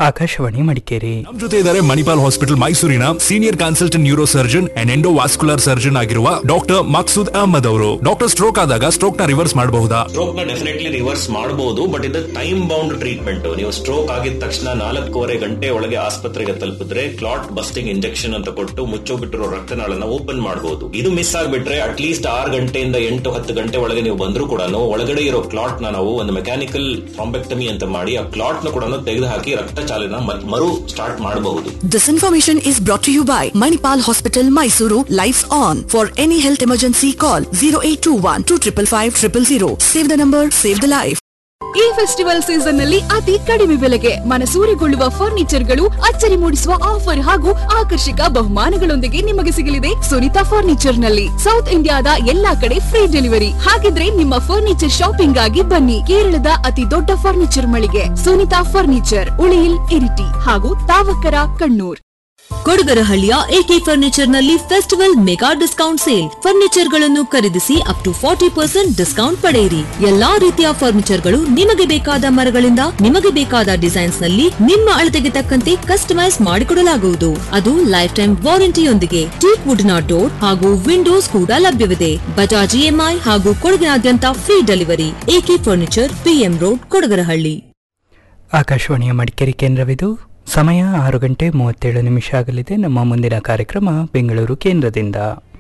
ಆಕಾಶವಾಣಿ ಮಡಿಕೇರಿ ನಮ್ ಜೊತೆ ಇದ್ದಾರೆ ಮಣಿಪಾಲ್ ಹಾಸ್ಪಿಟಲ್ ಮೈಸೂರಿನ senior consultant neuro surgeon and endovascular surgeon ಆಗಿರುವ ಡಾಕ್ಟರ್ ಮಕ್ಸೂದ್ ಅಹಮದ್ ಅವರು ಡಾಕ್ಟರ್ ಸ್ಟ್ರೋಕ್ ಆದಾಗ ಸ್ಟ್ರೋಕ್ ನ ರಿವರ್ಸ್ ಮಾಡಬಹುದಾ ಸ್ಟ್ರೋಕ್ ನ ಡೆಫಿನೆಟ್ಲಿ ರಿವರ್ಸ್ ಮಾಡಬಹುದು ಬಟ್ ಇದು ಟೈಮ್ ಬೌಂಡ್ ಟ್ರೀಟ್ಮೆಂಟ್ ನೀವು ಸ್ಟ್ರೋಕ್ ಆಗಿದ ತಕ್ಷಣ ನಾಲ್ಕೂವರೆ ಗಂಟೆ ಒಳಗೆ ಆಸ್ಪತ್ರೆಗೆ ತಲುಪಿದ್ರೆ ಕ್ಲಾಟ್ ಬಸ್ಟಿಂಗ್ ಇಂಜೆಕ್ಷನ್ ಅಂತ ಕೊಟ್ಟು ಮುಚ್ಚೋಬಿಟ್ಟಿರೋ ರಕ್ತನಾಳನ್ನ ಓಪನ್ ಮಾಡಬಹುದು ಇದು ಮಿಸ್ ಆಗ್ಬಿಟ್ರೆ ಅಟ್ ಲೀಸ್ಟ್ ಆರು ಗಂಟೆಯಿಂದ ಎಂಟು ಹತ್ತು ಗಂಟೆ ಒಳಗೆ ನೀವು ಬಂದ್ರು ಕೂಡ ಒಳಗಡೆ ಇರೋ ಕ್ಲಾಟ್ ನ ನಾವು ಒಂದು ಮೆಕ್ಯಾನಿಕಲ್ ಥ್ರಾಂಬೆಕ್ಟಮಿ ಅಂತ ಮಾಡಿ ಆ ಕ್ಲಾಟ್ ನ ಕೂಡ ತೆಗೆದು ಹಾಕಿ ರಕ್ತ ಚಾಲನ ಮತ್- ಮರು ಸ್ಟಾರ್ಟ್ ಮಾಡಬಹುದು This information is brought to you by Manipal Hospital, Mysuru. Lives on. For any health emergency, call 0821 255 000. Save the number, save the life. ಈ ಫೆಸ್ಟಿವಲ್ ಸೀಸನ್ ನಲ್ಲಿ ಅತಿ ಕಡಿಮೆ ಬೆಲೆಗೆ ಮನಸೂರೆಗೊಳ್ಳುವ ಫರ್ನಿಚರ್ ಗಳು ಅಚ್ಚರಿ ಮೂಡಿಸುವ ಆಫರ್ ಹಾಗೂ ಆಕರ್ಷಕ ಬಹುಮಾನಗಳೊಂದಿಗೆ ನಿಮಗೆ ಸಿಗಲಿದೆ ಸುನಿತಾ ಫರ್ನಿಚರ್ ನಲ್ಲಿ ಸೌತ್ ಇಂಡಿಯಾದ ಎಲ್ಲಾ ಕಡೆ ಫ್ರೀ ಡೆಲಿವರಿ ಹಾಗಿದ್ರೆ ನಿಮ್ಮ ಫರ್ನಿಚರ್ ಶಾಪಿಂಗ್ ಆಗಿ ಬನ್ನಿ ಕೇರಳದ ಅತಿ ದೊಡ್ಡ ಫರ್ನಿಚರ್ ಮಳಿಗೆ ಸುನಿತಾ ಫರ್ನಿಚರ್ ಉಳಿಯಿಲ್ ಇರಿಟಿ ಹಾಗೂ ತಾವಕರ ಕಣ್ಣೂರ್ ಕೊಡಗರಹಳ್ಳಿಯ ಎಕೆ ಫರ್ನಿಚರ್ ನಲ್ಲಿ festival mega discount sale furniture ಗಳನ್ನು ಖರೀದಿಸಿ up to forty percent discount ಪಡೆಯಿರಿ ಎಲ್ಲಾ ರೀತಿಯ ಫರ್ನಿಚರ್ ಗಳು ನಿಮಗೆ ಬೇಕಾದ ಮರಗಳಿಂದ ನಿಮಗೆ ಬೇಕಾದ ಡಿಸೈನ್ಸ್ ನಲ್ಲಿ ನಿಮ್ಮ ಅಳತೆಗೆ ತಕ್ಕಂತೆ ಕಸ್ಟಮೈಸ್ ಮಾಡಿಕೊಡಲಾಗುವುದು ಅದು ಲೈಫ್ ಟೈಮ್ ವಾರಂಟಿಯೊಂದಿಗೆ ಟೀಕ್ ವುಡ್ ನ ಡೋರ್ ಹಾಗೂ ವಿಂಡೋಸ್ ಕೂಡ ಲಭ್ಯವಿದೆ ಬಜಾಜ್ ಇಎಂಐ ಹಾಗೂ ಕೊಡಗಿನಾದ್ಯಂತ free delivery AK furniture PM road Kodagarahalli ಆಕಾಶವಾಣಿಯ ಮಡಿಕೇರಿ ಕೇಂದ್ರವಿದು ಸಮಯ ಆರು ಗಂಟೆ ಮೂವತ್ತೇಳು ನಿಮಿಷ ಆಗಲಿದೆ ನಮ್ಮ ಮುಂದಿನ ಕಾರ್ಯಕ್ರಮ ಬೆಂಗಳೂರು ಕೇಂದ್ರದಿಂದ